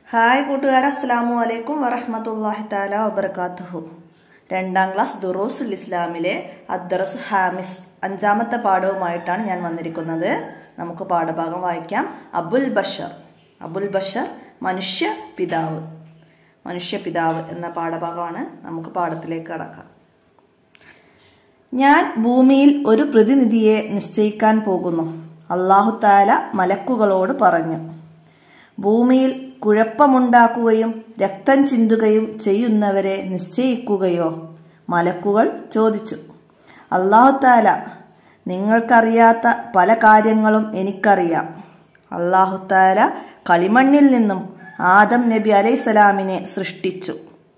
hi കൂട്ടുകാരെ അസ്സാമു അലൈക്കും വറഹമത്തല്ലാഹി താല വബർക്കാത്തുഹു രണ്ടാം ക്ലാസ് ദുറൂസുൽ ഇസ്ലാമിലെ അദ്ദറസ് ഹാമിസ് അഞ്ചാമത്തെ പാഠവുമായിട്ടാണ് ഞാൻ വന്നിരിക്കുന്നത് നമുക്ക് പാഠഭാഗം വായിക്കാം അബുൽ ബഷർ അബുൽ ബഷർ മനുഷ്യ പിതാവ് മനുഷ്യ പിതാവ് എന്ന പാഠഭാഗമാണ് നമുക്ക് പാഠത്തിലേക്ക് കടക്കാം ഞാൻ ഭൂമിയിൽ ഒരു പ്രതിനിധിയെ നിശ്ചയിക്കാൻ പോകുന്നു അള്ളാഹു താല മലക്കുകളോട് പറഞ്ഞു ഭൂമിയിൽ കുഴപ്പമുണ്ടാക്കുകയും രക്തം ചിന്തുകയും ചെയ്യുന്നവരെ നിശ്ചയിക്കുകയോ മലക്കുകൾ ചോദിച്ചു അള്ളാഹു താല നിങ്ങൾക്കറിയാത്ത പല കാര്യങ്ങളും എനിക്കറിയാം അള്ളാഹു താല കളിമണ്ണിൽ നിന്നും ആദം നബി അലൈസലാമിനെ സൃഷ്ടിച്ചു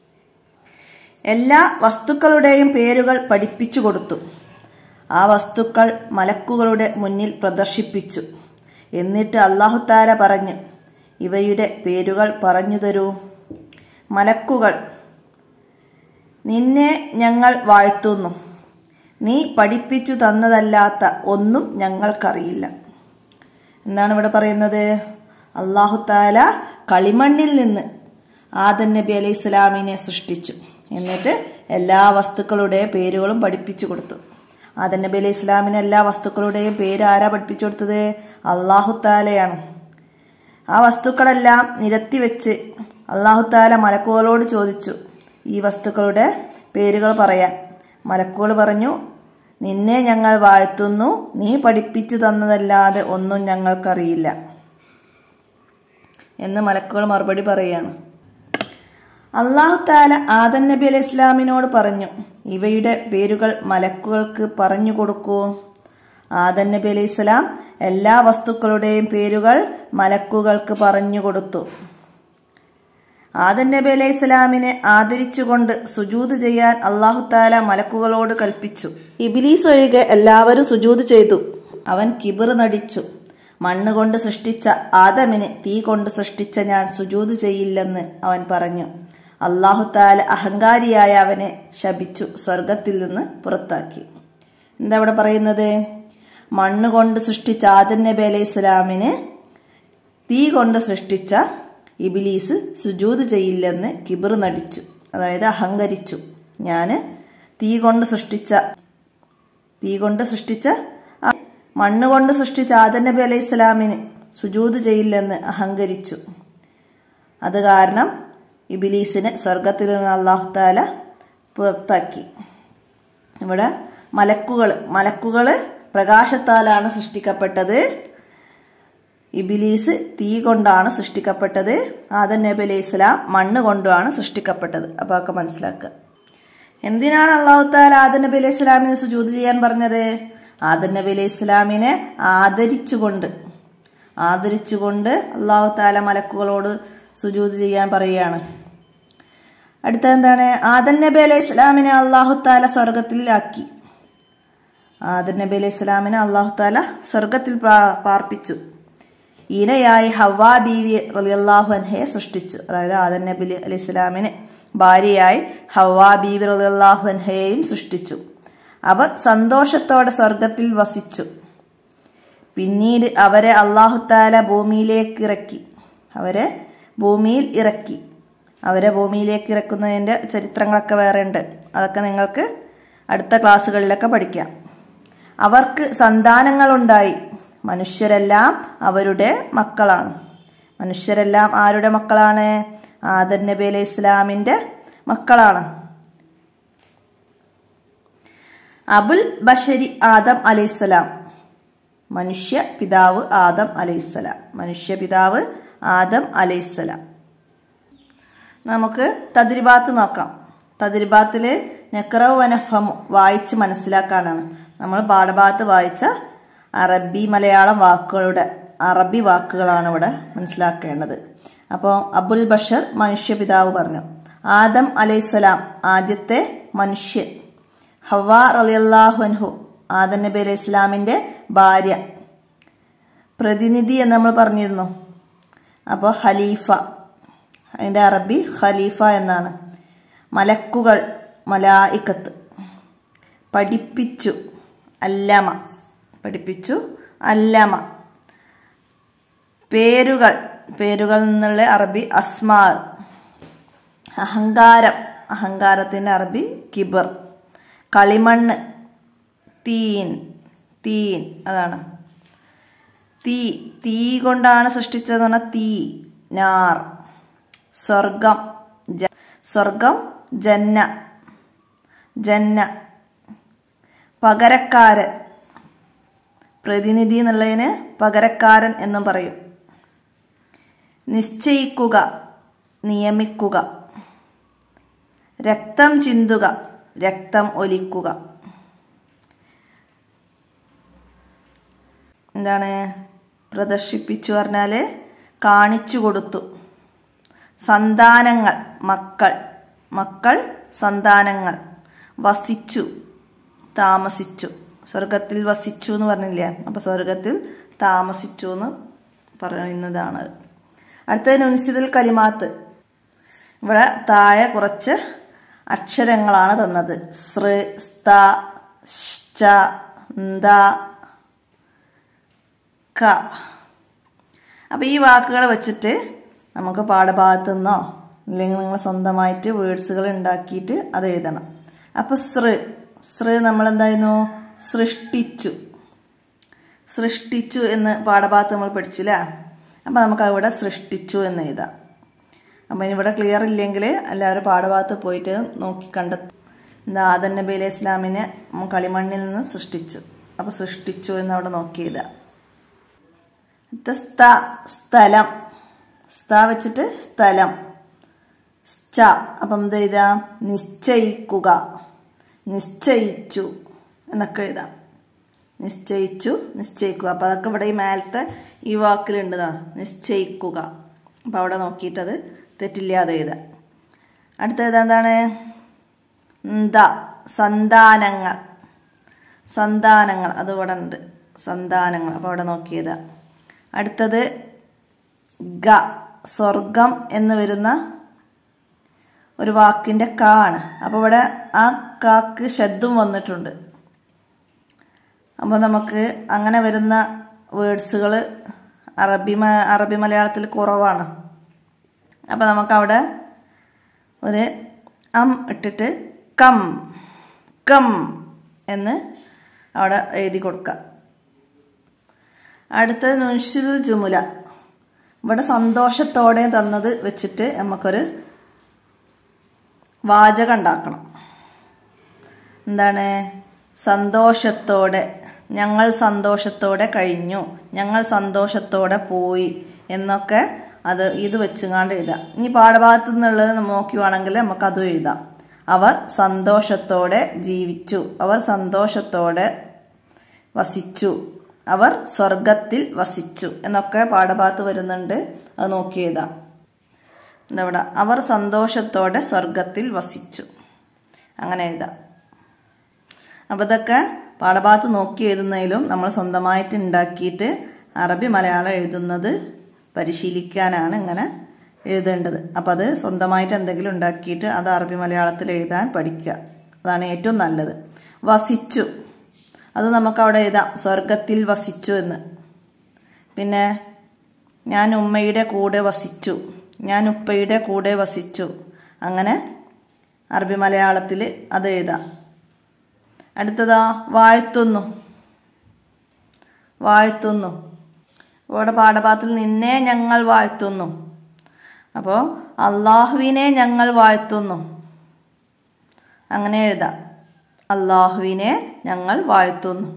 എല്ലാ വസ്തുക്കളുടെയും പേരുകൾ പഠിപ്പിച്ചു കൊടുത്തു ആ വസ്തുക്കൾ മലക്കുകളുടെ മുന്നിൽ പ്രദർശിപ്പിച്ചു എന്നിട്ട് അള്ളാഹുത്താര പറഞ്ഞു ഇവയുടെ പേരുകൾ പറഞ്ഞു തരൂ മലക്കുകൾ നിന്നെ ഞങ്ങൾ വാഴ്ത്തുന്നു നീ പഠിപ്പിച്ചു തന്നതല്ലാത്ത ഒന്നും ഞങ്ങൾക്കറിയില്ല എന്താണ് ഇവിടെ പറയുന്നത് അള്ളാഹുത്താല കളിമണ്ണിൽ നിന്ന് ആദൻ നബി അലൈഹി സ്വലാമിനെ സൃഷ്ടിച്ചു എന്നിട്ട് എല്ലാ വസ്തുക്കളുടെ പേരുകളും പഠിപ്പിച്ചു കൊടുത്തു ആദൻ നബി അലൈഹി ഇസ്ലാമിന് എല്ലാ വസ്തുക്കളുടെയും പേര് ആരാ പഠിപ്പിച്ചു കൊടുത്തത് അള്ളാഹുത്താലയാണ് ആ വസ്തുക്കളെല്ലാം നിരത്തി വെച്ച് അള്ളാഹുത്താല മലക്കുകളോട് ചോദിച്ചു ഈ വസ്തുക്കളുടെ പേരുകൾ പറയാൻ മലക്കുകൾ പറഞ്ഞു നിന്നെ ഞങ്ങൾ വാഴ്ത്തുന്നു നീ പഠിപ്പിച്ചു തന്നതല്ലാതെ ഒന്നും ഞങ്ങൾക്കറിയില്ല എന്ന് മലക്കുകൾ മറുപടി പറയുകയാണ് അള്ളാഹു താല ആദൻ നബി അലൈഹി ഇസ്ലാമിനോട് പറഞ്ഞു ഇവയുടെ പേരുകൾ മലക്കുകൾക്ക് പറഞ്ഞു കൊടുക്കൂ ആദൻ നബി അലൈഹി ഇസ്ലാം എല്ലാ വസ്തുക്കളുടെയും പേരുകൾ മലക്കുകൾക്ക് പറഞ്ഞു കൊടുത്തു ആദൻ നബി അലൈഹി ഇസ്ലാമിനെ ആദരിച്ചുകൊണ്ട് സുജൂത് ചെയ്യാൻ അള്ളാഹു താല മലക്കുകളോട് കൽപ്പിച്ചു ഇബിലീസ് ഒഴികെ എല്ലാവരും സുജൂത് ചെയ്തു അവൻ കിബിർ നടിച്ചു മണ്ണ് കൊണ്ട് സൃഷ്ടിച്ച ആദമിന് തീ കൊണ്ട് സൃഷ്ടിച്ച ഞാൻ സുജൂത് ചെയ്യില്ലെന്ന് അവൻ പറഞ്ഞു അള്ളാഹുത്താല അഹങ്കാരിയായ അവനെ ശപിച്ചു സ്വർഗത്തിൽ നിന്ന് പുറത്താക്കി എന്താ ഇവിടെ പറയുന്നത് മണ്ണ് കൊണ്ട് സൃഷ്ടിച്ച ആദൻ നബി അലൈഹി ഇസ്ലാമിന് തീ കൊണ്ട് സൃഷ്ടിച്ച ഇബിലീസ് സുജൂത് ചെയ്യില്ലെന്ന് കിബിർ നടിച്ചു അതായത് അഹങ്കരിച്ചു ഞാൻ തീ കൊണ്ട് സൃഷ്ടിച്ച തീ കൊണ്ട് സൃഷ്ടിച്ച മണ്ണ് കൊണ്ട് സൃഷ്ടിച്ച ആദൻ നബി അലൈഹി ഇസ്ലാമിന് സുജൂത് ചെയ്യില്ലെന്ന് അഹങ്കരിച്ചു അത് കാരണം ഇബിലീസിനെ സ്വർഗത്തിൽ നിന്ന് അള്ളാഹുത്താല പുറത്താക്കി ഇവിടെ മലക്കുകൾ മലക്കുകൾ പ്രകാശത്താലാണ് സൃഷ്ടിക്കപ്പെട്ടത് ഇബിലീസ് തീ കൊണ്ടാണ് സൃഷ്ടിക്കപ്പെട്ടത് ആദൻ നബി അലൈഹി ഇസ്ലാം മണ്ണ് കൊണ്ടാണ് സൃഷ്ടിക്കപ്പെട്ടത് അപ്പോൾ ഒക്കെ മനസ്സിലാക്കുക എന്തിനാണ് അള്ളാഹുത്താല ആദൻ നബി അലൈഹി ഇസ്ലാമിന് സുജൂത് ചെയ്യാൻ പറഞ്ഞത് ആദൻ നബി അലൈഹി ഇസ്ലാമിനെ ആദരിച്ചുകൊണ്ട് ആദരിച്ചുകൊണ്ട് അള്ളാഹു താല മലക്കുകളോട് സുജൂത് ചെയ്യാൻ പറയുകയാണ് അടുത്ത എന്താണ് ആദൻ നബി അലൈഹി ഇസ്ലാമിനെ അള്ളാഹു താല സ്വർഗത്തിലാക്കി ആദൻ നബി അലൈഹി ഇസ്ലാമിനെ അള്ളാഹു താല സ്വർഗത്തിൽ പാർപ്പിച്ചു ഇനയായി ഹവാ ബീവി റലിയല്ലാഹു അൻഹയെ സൃഷ്ടിച്ചു അതായത് ആദൻ നബി അലൈഹി ഇസ്ലാമിന് ഭാര്യയായി ഹവാ ബീവി റലിയല്ലാഹു അൻഹയെയും സൃഷ്ടിച്ചു അവർ സന്തോഷത്തോടെ സ്വർഗത്തിൽ വസിച്ചു പിന്നീട് അവരെ അള്ളാഹുത്താല ഭൂമിയിലേക്ക് ഇറക്കി അവരെ ഭൂമിയിൽ ഇറക്കി അവരെ ഭൂമിയിലേക്ക് ഇറക്കുന്നതിൻ്റെ ചരിത്രങ്ങളൊക്കെ വേറെ ഉണ്ട് അതൊക്കെ നിങ്ങൾക്ക് അടുത്ത ക്ലാസ്സുകളിലൊക്കെ പഠിക്കാം അവർക്ക് സന്താനങ്ങളുണ്ടായി മനുഷ്യരെല്ലാം അവരുടെ മക്കളാണ് മനുഷ്യരെല്ലാം ആരുടെ മക്കളാണ് ആദൻ നബി അലൈഹി ഇസ്ലാമിൻ്റെ മക്കളാണ് അബുൽ ബഷരി ആദം അലൈഹിസ്സലാം മനുഷ്യ പിതാവ് ആദം അലൈഹിസ്സലാം മനുഷ്യ പിതാവ് ആദം അലൈഹിസ്സലാം നമുക്ക് തദ്രിബാത്ത് നോക്കാം തദ്രിബാത്തില് നെക്റവ് വനഫം വായിച്ച് മനസ്സിലാക്കാനാണ് നമ്മൾ പാഠഭാഗത്ത് വായിച്ച അറബി മലയാളം വാക്കുകളുടെ അറബി വാക്കുകളാണ് ഇവിടെ മനസ്സിലാക്കേണ്ടത് അപ്പോൾ അബുൽ ബഷർ മനുഷ്യ പിതാവ് പറഞ്ഞു ആദം അലൈഹിസ്സലാം ആദ്യത്തെ മനുഷ്യൻ ഹവ റലിയല്ലാഹു അൻഹു ആദൻ നബി അലൈഹി ഇസ്ലാമിൻ്റെ ഭാര്യ പ്രതിനിധി എന്ന് നമ്മൾ പറഞ്ഞിരുന്നു അപ്പോൾ ഖലീഫ അതിൻ്റെ അറബി ഖലീഫ എന്നാണ് മലക്കുകൾ മലായിക്കത്ത് പഠിപ്പിച്ചു അല്ലമ പഠിപ്പിച്ചു അല്ലമ പേരുകൾ പേരുകളിൽ നിന്നുള്ള അറബി അസ്മാ അഹങ്കാരം അഹങ്കാരത്തിൻ്റെ അറബി കിബർ കളിമണ്ണ് തീൻ തീൻ അതാണ് തീ തീ കൊണ്ടാണ് സൃഷ്ടിച്ചതെന്ന് പറഞ്ഞാൽ തീ നാർ സ്വർഗം ജ സ്വർഗം ജന്ന ജന്ന പകരക്കാരൻ പ്രതിനിധി എന്നുള്ളതിന് പകരക്കാരൻ എന്നും പറയും നിശ്ചയിക്കുക നിയമിക്കുക രക്തം ചിന്തുക രക്തം ഒലിക്കുക എന്താണ് പ്രദർശിപ്പിച്ചു പറഞ്ഞാൽ കാണിച്ചു കൊടുത്തു സന്താനങ്ങൾ മക്കൾ മക്കൾ സന്താനങ്ങൾ വസിച്ചു താമസിച്ചു സ്വർഗത്തിൽ വസിച്ചു എന്ന് പറഞ്ഞില്ലേ അപ്പോൾ സ്വർഗത്തിൽ താമസിച്ചു എന്ന് പറയുന്നതാണ് അടുത്തത് നുൻഷിദുൽ കലിമാത്ത് ഇവിടെ താഴെ കുറച്ച് അക്ഷരങ്ങളാണ് തന്നത് സൃ സ്ത ശ്ച ന്ത ക അപ്പം ഈ വാക്കുകൾ വെച്ചിട്ട് നമുക്ക് പാഠഭാഗത്തു നിന്നോ അല്ലെങ്കിൽ നിങ്ങൾ സ്വന്തമായിട്ട് വേർഡ്സുകൾ ഉണ്ടാക്കിയിട്ട് അത് എഴുതണം അപ്പോൾ സൃ സൃ നമ്മൾ എന്തായിരുന്നു സൃഷ്ടിച്ചു സൃഷ്ടിച്ചു എന്ന് പാഠഭാഗത്ത് നമ്മൾ പഠിച്ചു അല്ലേ അപ്പം നമുക്ക് അവിടെ സൃഷ്ടിച്ചു എന്ന് എഴുതാം അപ്പം ഇവിടെ ക്ലിയർ ഇല്ലെങ്കിൽ എല്ലാവരും പാഠഭാഗത്ത് പോയിട്ട് നോക്കി കണ്ടെത്തും എന്താ ആദൻ നബി അലൈഹി ഇസ്ലാമിനെ കളിമണ്ണിൽ നിന്ന് സൃഷ്ടിച്ചു അപ്പോൾ സൃഷ്ടിച്ചു എന്ന് അവിടെ നോക്കി എഴുതാം സ്ത സ്ഥലം സ്ത വെച്ചിട്ട് സ്ഥലം ച അപ്പം എന്ത് എഴുതാം നിശ്ചയിക്കുക നിശ്ചയിച്ചു എന്നൊക്കെ എഴുതാം നിശ്ചയിച്ചു നിശ്ചയിക്കുക അപ്പം അതൊക്കെ ഇവിടെ ഈ മേലത്തെ ഈ വാക്കിലുണ്ട് നിശ്ചയിക്കുക അപ്പം അവിടെ നോക്കിയിട്ടത് തെറ്റില്ലാതെ എഴുതാം അടുത്തത് എന്താണ് എന്താ സന്താനങ്ങൾ സന്താനങ്ങൾ അത് ഇവിടെ ഉണ്ട് സന്താനങ്ങൾ അപ്പോൾ അവിടെ നോക്കിയതാ അടുത്തത് ഗ സ്വർഗം എന്ന് വരുന്ന ഒരു വാക്കിൻ്റെ കാ ആണ് അപ്പോൾ ഇവിടെ ആ കാക്ക് ശബ്ദം വന്നിട്ടുണ്ട് അപ്പോൾ നമുക്ക് അങ്ങനെ വരുന്ന വേർഡ്സുകൾ അറബി അറബി മലയാളത്തിൽ കുറവാണ് അപ്പോൾ നമുക്കവിടെ ഒരു അം ഇട്ടിട്ട് കം കം എന്ന് അവിടെ എഴുതി കൊടുക്കാം അടുത്തത് നുൻഷിദുൽ ജുമുല ഇവിടെ സന്തോഷത്തോടെ തന്നത് വെച്ചിട്ട് നമുക്കൊരു വാചകം ഉണ്ടാക്കണം എന്താണ് സന്തോഷത്തോടെ ഞങ്ങൾ സന്തോഷത്തോടെ കഴിഞ്ഞു ഞങ്ങൾ സന്തോഷത്തോടെ പോയി എന്നൊക്കെ അത് ഇത് വെച്ചുങ്ങാണ്ട് എഴുതാം ഇനി പാഠഭാഗത്തു നിന്നുള്ളത് നമ്മൾ നോക്കുവാണെങ്കിൽ നമുക്കത് എഴുതാം അവർ സന്തോഷത്തോടെ ജീവിച്ചു അവർ സന്തോഷത്തോടെ വസിച്ചു അവർ സ്വർഗത്തിൽ വസിച്ചു എന്നൊക്കെ പാഠഭാഗത്ത് വരുന്നുണ്ട് അത് നോക്കി എഴുതാം എന്താ അവർ സന്തോഷത്തോടെ സ്വർഗത്തിൽ വസിച്ചു അങ്ങനെ എഴുതാം അപ്പം ഇതൊക്കെ പാഠഭാഗത്ത് നോക്കി എഴുതുന്നതിലും നമ്മൾ സ്വന്തമായിട്ട് ഉണ്ടാക്കിയിട്ട് അറബി മലയാളം എഴുതുന്നത് പരിശീലിക്കാനാണ് ഇങ്ങനെ എഴുതേണ്ടത് അപ്പം അത് സ്വന്തമായിട്ട് എന്തെങ്കിലും ഉണ്ടാക്കിയിട്ട് അത് അറബി മലയാളത്തിൽ എഴുതാൻ പഠിക്കുക അതാണ് ഏറ്റവും നല്ലത് വസിച്ചു അത് നമുക്ക് അവിടെ എഴുതാം സ്വർഗത്തിൽ വസിച്ചു എന്ന് പിന്നെ ഞാൻ ഉമ്മയുടെ കൂടെ വസിച്ചു ഞാൻ ഉപ്പയുടെ കൂടെ വസിച്ചു അങ്ങനെ അറബി മലയാളത്തിൽ അത് എഴുതാം അടുത്തതാ വാഴ്ത്തുന്നു വാഴ്ത്തുന്നു ഇവിടെ പാഠഭാഗത്തിൽ നിന്നെ ഞങ്ങൾ വാഴ്ത്തുന്നു അപ്പോൾ അള്ളാഹുവിനെ ഞങ്ങൾ വാഴ്ത്തുന്നു അങ്ങനെ എഴുതാം അള്ളാഹുവിനെ ഞങ്ങൾ വാഴ്ത്തുന്നു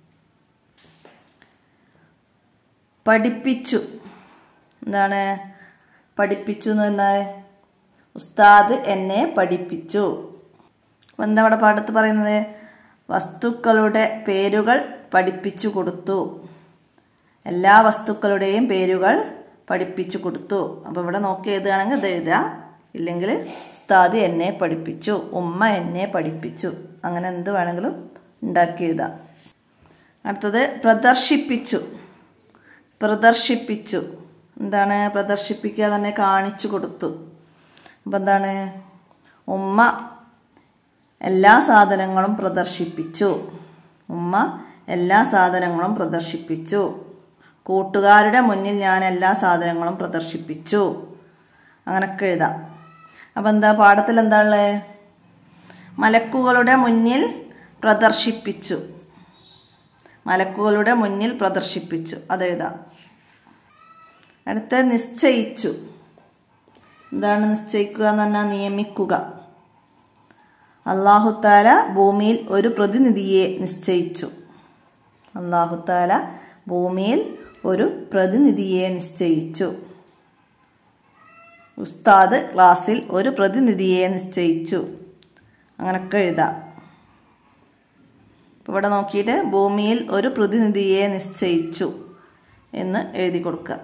പഠിപ്പിച്ചു എന്താണ് പഠിപ്പിച്ചു എന്ന് പറഞ്ഞാൽ ഉസ്താദ് എന്നെ പഠിപ്പിച്ചു എന്താ അവിടെ പാഠത്ത് പറയുന്നത് വസ്തുക്കളുടെ പേരുകൾ പഠിപ്പിച്ചു കൊടുത്തു എല്ലാ വസ്തുക്കളുടെയും പേരുകൾ പഠിപ്പിച്ചു കൊടുത്തു അപ്പോൾ ഇവിടെ നോക്കി എഴുതുകയാണെങ്കിൽ ഇത് എഴുതുക ഇല്ലെങ്കിൽ ഉസ്താദ് എന്നെ പഠിപ്പിച്ചു ഉമ്മ എന്നെ പഠിപ്പിച്ചു അങ്ങനെ എന്ത് വേണമെങ്കിലും ഉണ്ടാക്കി എഴുതാം അടുത്തത് പ്രദർശിപ്പിച്ചു പ്രദർശിപ്പിച്ചു എന്താണ് പ്രദർശിപ്പിക്കുക തന്നെ കാണിച്ചു കൊടുത്തു അപ്പം എന്താണ് ഉമ്മ എല്ലാ സാധനങ്ങളും പ്രദർശിപ്പിച്ചു ഉമ്മ എല്ലാ സാധനങ്ങളും പ്രദർശിപ്പിച്ചു കൂട്ടുകാരുടെ മുന്നിൽ ഞാൻ എല്ലാ സാധനങ്ങളും പ്രദർശിപ്പിച്ചു അങ്ങനൊക്കെ എഴുതാം അപ്പം എന്താ പാഠത്തിൽ എന്താ ഉള്ളത് മലക്കുകളുടെ മുന്നിൽ പ്രദർശിപ്പിച്ചു മലക്കുകളുടെ മുന്നിൽ പ്രദർശിപ്പിച്ചു അതെഴുതാം അടുത്ത നിശ്ചയിച്ചു എന്താണ് നിശ്ചയിക്കുക എന്ന് പറഞ്ഞാൽ നിയമിക്കുക അള്ളാഹുത്താല ഭൂമിയിൽ ഒരു പ്രതിനിധിയെ നിശ്ചയിച്ചു അള്ളാഹുത്താല ഭൂമിയിൽ ഒരു പ്രതിനിധിയെ നിശ്ചയിച്ചു ഉസ്താദ് ക്ലാസ്സിൽ ഒരു പ്രതിനിധിയെ നിശ്ചയിച്ചു അങ്ങനൊക്കെ എഴുതാം ഇപ്പം ഇവിടെ നോക്കിയിട്ട് ഭൂമിയിൽ ഒരു പ്രതിനിധിയെ നിശ്ചയിച്ചു എന്ന് എഴുതി കൊടുക്കുക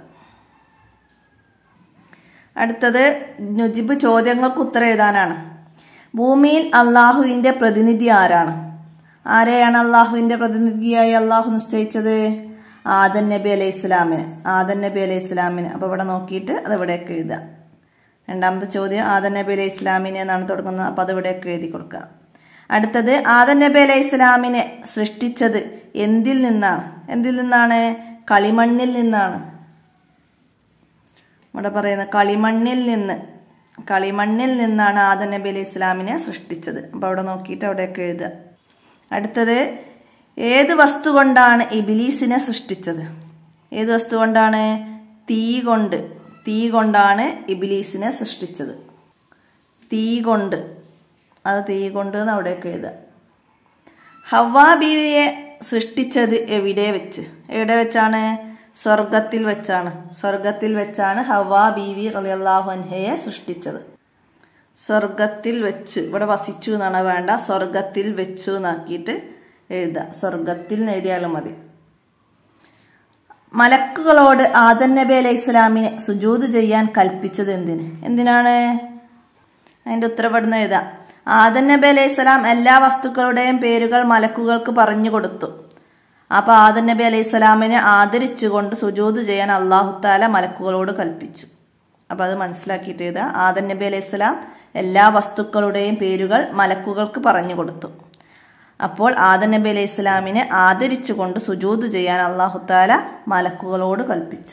അടുത്തത് നുജിബ് ചോദ്യങ്ങൾക്ക് ഉത്തരം എഴുതാനാണ് ഭൂമിയിൽ അള്ളാഹുവിൻ്റെ പ്രതിനിധി ആരാണ് ആരെയാണ് അള്ളാഹുവിൻ്റെ പ്രതിനിധിയായി അള്ളാഹു നിശ്ചയിച്ചത് ആദൻ നബി അലൈഹി ഇസ്ലാമിന് ആദൻ നബി അലൈഹി ഇസ്ലാമിന് അപ്പോൾ ഇവിടെ നോക്കിയിട്ട് അത് ഇവിടെയൊക്കെ എഴുതാം രണ്ടാമത്തെ ചോദ്യം ആദൻ നബി അലൈഹി ഇസ്ലാമിനെ എന്നാണ് തുടങ്ങുന്നത് അപ്പോൾ അത് ഇവിടെയൊക്കെ എഴുതി കൊടുക്കുക അടുത്തത് ആദൻ നബി അലൈഹി ഇസ്ലാമിനെ സൃഷ്ടിച്ചത് എന്തിൽ നിന്നാണ് എന്തിൽ നിന്നാണ് കളിമണ്ണിൽ നിന്നാണ് ഇവിടെ പറയുന്ന കളിമണ്ണിൽ നിന്ന് കളിമണ്ണിൽ നിന്നാണ് ആദൻ നബി അലൈഹി ഇസ്ലാമിനെ സൃഷ്ടിച്ചത് അപ്പോൾ അവിടെ നോക്കിയിട്ട് അവിടെയൊക്കെ എഴുതുക അടുത്തത് ഏത് വസ്തു കൊണ്ടാണ് ഇബിലീസിനെ സൃഷ്ടിച്ചത് ഏത് വസ്തു കൊണ്ടാണ് തീ കൊണ്ട് തീ കൊണ്ടാണ് ഇബിലീസിനെ സൃഷ്ടിച്ചത് തീ കൊണ്ട് അത് തീ കൊണ്ട് എന്ന് അവിടെയൊക്കെ എഴുതുക ഹവ്വാ ബീവിയെ സൃഷ്ടിച്ചത് എവിടെ വെച്ച് എവിടെ വെച്ചാണ് സ്വർഗത്തിൽ വെച്ചാണ് സ്വർഗത്തിൽ വെച്ചാണ് ഹവ്വാ ബീവി റളിയല്ലാഹു അൻഹയെ സൃഷ്ടിച്ചത് സ്വർഗത്തിൽ വെച്ച് ഇവിടെ വസിച്ചു എന്നാണ് വേണ്ട സ്വർഗത്തിൽ വെച്ചു എന്നാക്കിയിട്ട് എഴുതുക സ്വർഗത്തിൽ എന്ന് എഴുതിയാലും മതി മലക്കുകളോട് ആദൻ നബി അലൈഹി ഇസ്ലാമിനെ സുജൂത് ചെയ്യാൻ കൽപ്പിച്ചത് എന്തിന് എന്തിനാണ് അതിന്റെ ഉത്തരപ്പെടുന്ന എഴുതാം ആദൻ നബി അലൈഹി സ്വലാം എല്ലാ വസ്തുക്കളുടെയും പേരുകൾ മലക്കുകൾക്ക് പറഞ്ഞു കൊടുത്തു അപ്പൊ ആദൻ നബി അലൈഹി സ്വലാമിനെ ആദരിച്ചുകൊണ്ട് സുജൂത് ചെയ്യാൻ അള്ളാഹുത്താല മലക്കുകളോട് കൽപ്പിച്ചു അപ്പൊ അത് മനസ്സിലാക്കിയിട്ട് എഴുതാ ആദൻ നബി അലൈഹി സ്വലാം എല്ലാ വസ്തുക്കളുടെയും പേരുകൾ മലക്കുകൾക്ക് പറഞ്ഞു കൊടുത്തു അപ്പോൾ ആദൻ നബി അലൈഹി സ്വലാമിനെ ആദരിച്ചുകൊണ്ട് സുജൂത് ചെയ്യാൻ അള്ളാഹുത്താല മലക്കുകളോട് കൽപ്പിച്ചു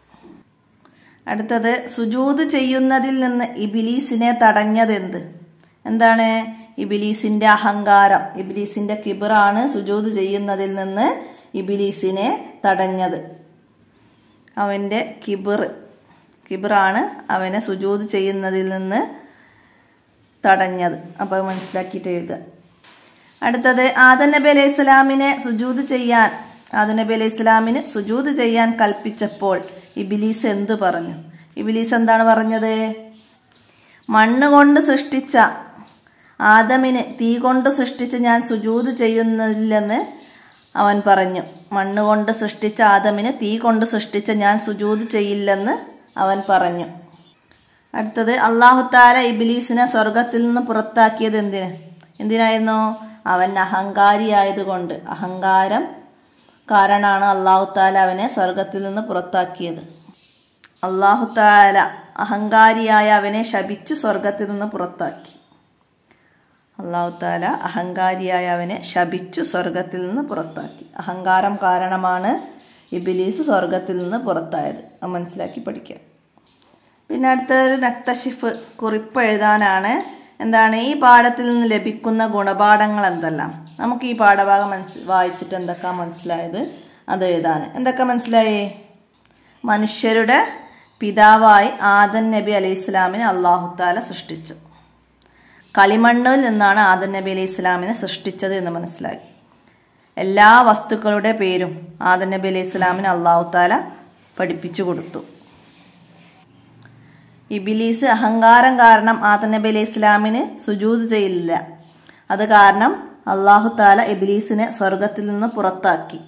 അടുത്തത് സുജൂത് ചെയ്യുന്നതിൽ നിന്ന് ഇബിലീസിനെ തടഞ്ഞതെന്ത് എന്താണ് ഇബിലീസിന്റെ അഹങ്കാരം ഇബിലീസിന്റെ കിബിറാണ് സുജൂത് ചെയ്യുന്നതിൽ നിന്ന് ഇബിലീസിനെ തടഞ്ഞത് അവന്റെ കിബിർ കിബിറാണ് അവനെ സുജൂത് ചെയ്യുന്നതിൽ നിന്ന് തടഞ്ഞത് അപ്പോൾ മനസ്സിലാക്കിയിട്ട് എഴുതുക അടുത്തത് ആദൻ നബി അലൈഹി സ്വലാമിനെ സുജൂത് ചെയ്യാൻ ആദൻ നബി അലൈഹി സ്വലാമിന് സുജൂത് ചെയ്യാൻ കൽപ്പിച്ചപ്പോൾ ഇബിലീസ് എന്തു പറഞ്ഞു ഇബിലീസ് എന്താണ് പറഞ്ഞത് മണ്ണ് കൊണ്ട് സൃഷ്ടിച്ച ആദമിന് തീ കൊണ്ട് സൃഷ്ടിച്ച് ഞാൻ സുജൂത് ചെയ്യുന്നില്ലെന്ന് അവൻ പറഞ്ഞു മണ്ണ് കൊണ്ട് സൃഷ്ടിച്ച ആദമിന് തീ കൊണ്ട് സൃഷ്ടിച്ച ഞാൻ സുജൂത് ചെയ്യില്ലെന്ന് അവൻ പറഞ്ഞു അടുത്തത് അള്ളാഹുത്താല ഇബിലീസിനെ സ്വർഗത്തിൽ നിന്ന് പുറത്താക്കിയത് എന്തിന് എന്തിനായിരുന്നു അവൻ അഹങ്കാരിയായതുകൊണ്ട് അഹങ്കാരം കാരണമാണ് അള്ളാഹുത്താല അവനെ സ്വർഗത്തിൽ നിന്ന് പുറത്താക്കിയത് അള്ളാഹുത്താല അഹങ്കാരിയായ അവനെ ശപിച്ചു സ്വർഗത്തിൽ നിന്ന് പുറത്താക്കി അള്ളാഹുത്താല അഹങ്കാരിയായ അവനെ ശപിച്ചു സ്വർഗത്തിൽ നിന്ന് പുറത്താക്കി അഹങ്കാരം കാരണമാണ് ഇബിലീസ് സ്വർഗത്തിൽ നിന്ന് പുറത്തായത് അത് മനസ്സിലാക്കി പഠിക്കുക പിന്നെ അടുത്തൊരു നക്തഷിഫ് കുറിപ്പ് എഴുതാനാണ് എന്താണ് ഈ പാഠത്തിൽ നിന്ന് ലഭിക്കുന്ന ഗുണപാഠങ്ങൾ എന്തെല്ലാം നമുക്ക് ഈ പാഠഭാഗം മനസ്സി വായിച്ചിട്ട് എന്തൊക്കെ മനസ്സിലായത് അത് എഴുതാൻ എന്തൊക്കെ മനസ്സിലായേ മനുഷ്യരുടെ പിതാവായി ആദൻ നബി അലൈഹി ഇസ്ലാമിനെ അള്ളാഹുത്താല സൃഷ്ടിച്ചു കളിമണ്ണിൽ നിന്നാണ് ആദൻ നബി അലൈഹി ഇസ്ലാമിനെ സൃഷ്ടിച്ചത് എന്ന് മനസ്സിലായി എല്ലാ വസ്തുക്കളുടെ പേരും ആദൻ നബി അലൈഹി ഇസ്ലാമിന് അള്ളാഹുത്താല പഠിപ്പിച്ചു കൊടുത്തു ഇബിലീസ് അഹങ്കാരം കാരണം ആദൻ നബി അലൈഹി ഇസ്ലാമിന് സുജൂത് ചെയ്യില്ല അത് കാരണം അള്ളാഹു താല ഇബിലീസിനെ സ്വർഗത്തിൽ നിന്ന് പുറത്താക്കി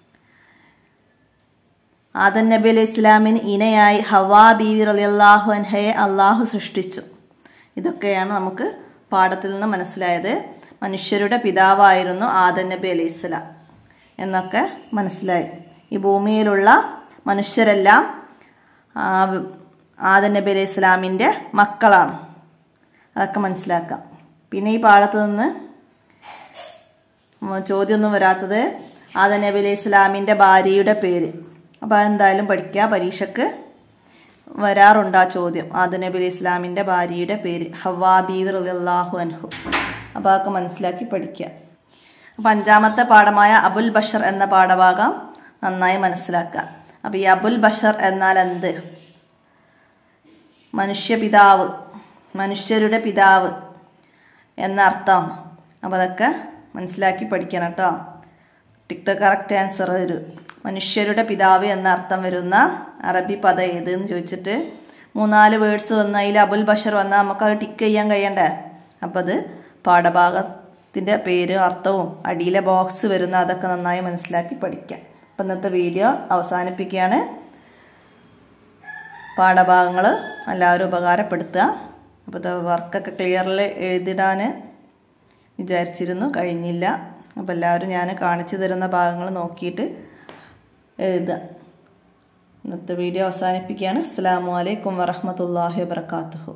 ആദൻ നബി അലൈഹി ഇസ്ലാമിന് ഇനയായി ഹവാ ബീവി റളിയല്ലാഹു അൻഹയെ അള്ളാഹു സൃഷ്ടിച്ചു ഇതൊക്കെയാണ് നമുക്ക് പാഠത്തിൽ നിന്ന് മനസ്സിലായത് മനുഷ്യരുടെ പിതാവായിരുന്നു ആദൻ നബി അലൈഹി ഇസ്ലാം എന്നൊക്കെ മനസ്സിലായി ഈ ഭൂമിയിലുള്ള മനുഷ്യരെല്ലാം ആദൻ നബി അലൈഹി ഇസ്ലാമിൻ്റെ മക്കളാണ് അതൊക്കെ മനസ്സിലാക്കാം പിന്നെ ഈ പാഠത്ത് നിന്ന് ചോദ്യമൊന്നും വരാത്തത് ആദൻ നബി അലൈഹി ഇസ്ലാമിൻ്റെ ഭാര്യയുടെ പേര് അപ്പോൾ അതെന്തായാലും പഠിക്കുക പരീക്ഷയ്ക്ക് വരാറുണ്ട് ആ ചോദ്യം ആദ നബി അലൈഹി ഇസ്ലാമിൻ്റെ ഭാര്യയുടെ പേര് ഹവാബീർ അള്ളാഹു അൻഹു അപ്പോൾ അതൊക്കെ മനസ്സിലാക്കി പഠിക്കുക അപ്പം അഞ്ചാമത്തെ പാഠമായ അബുൽ ബഷർ എന്ന പാഠഭാഗം നന്നായി മനസ്സിലാക്കുക അപ്പോൾ ഈ അബുൽ ബഷർ എന്നാൽ എന്ത് മനുഷ്യപിതാവ് മനുഷ്യരുടെ പിതാവ് എന്ന അർത്ഥമാണ് അപ്പോൾ അതൊക്കെ മനസ്സിലാക്കി പഠിക്കണം കേട്ടോ ടിക് ദ കറക്റ്റ് ആൻസർ ഒരു മനുഷ്യരുടെ പിതാവ് എന്ന അർത്ഥം വരുന്ന അറബി പദം ഏത് എന്ന് ചോദിച്ചിട്ട് മൂന്നാല് വേർഡ്സ് വന്ന് അതിൽ അബുൽ ബഷർ വന്നാൽ നമുക്ക് അത് ടിക്ക് ചെയ്യാൻ കഴിയണ്ടേ അപ്പോൾ അത് പാഠഭാഗത്തിൻ്റെ പേര് അർത്ഥവും അടിയിലെ ബോക്സ് വരുന്ന അതൊക്കെ നന്നായി മനസ്സിലാക്കി പഠിക്കാം അപ്പം ഇന്നത്തെ വീഡിയോ അവസാനിപ്പിക്കുകയാണ് പാഠഭാഗങ്ങൾ എല്ലാവരും ഉപകാരപ്പെടുത്തുക അപ്പോൾ വർക്കൊക്കെ ക്ലിയറിൽ എഴുതിടാൻ വിചാരിച്ചിരുന്നു കഴിഞ്ഞില്ല അപ്പോൾ എല്ലാവരും ഞാൻ കാണിച്ചു തരുന്ന ഭാഗങ്ങൾ നോക്കിയിട്ട് എഴുതുക ഇന്നത്തെ വീഡിയോ അവസാനിപ്പിക്കുകയാണ് അസ്സാം വലൈക്കും വറഹമത്തല്ലാഹി വാബർക്കാത്തുഹു